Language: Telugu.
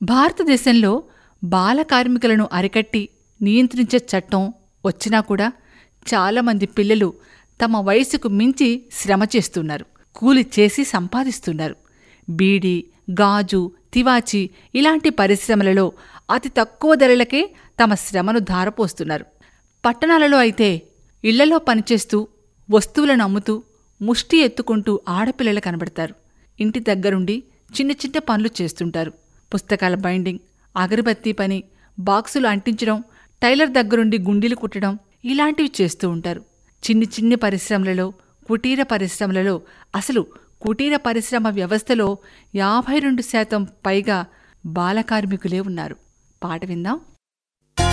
భారతదేశంలో బాల కార్మికులను అరికట్టి నియంత్రించే చట్టం వచ్చినా కూడా చాలామంది పిల్లలు తమ వయసుకు మించి శ్రమ చేస్తున్నారు కూలి చేసి సంపాదిస్తున్నారు బీడీ గాజు తివాచి ఇలాంటి పరిశ్రమలలో అతి తక్కువ ధరలకే తమ శ్రమను ధారపోస్తున్నారు పట్టణాలలో అయితే ఇళ్లలో పనిచేస్తూ వస్తువులను అమ్ముతూ ముష్టి ఎత్తుకుంటూ ఆడపిల్లలు కనబడతారు ఇంటి దగ్గరుండి చిన్న చిన్న పనులు చేస్తుంటారు పుస్తకాల బైండింగ్ అగరబత్తీ పని బాక్సులు అంటించడం టైలర్ దగ్గరుండి గుండీలు కుట్టడం ఇలాంటివి చేస్తూ ఉంటారు చిన్ని చిన్ని పరిశ్రమలలో కుటీర పరిశ్రమలలో అసలు కుటీర పరిశ్రమ వ్యవస్థలో యాభై రెండు శాతం పైగా బాలకార్మికులే ఉన్నారు పాట విందాం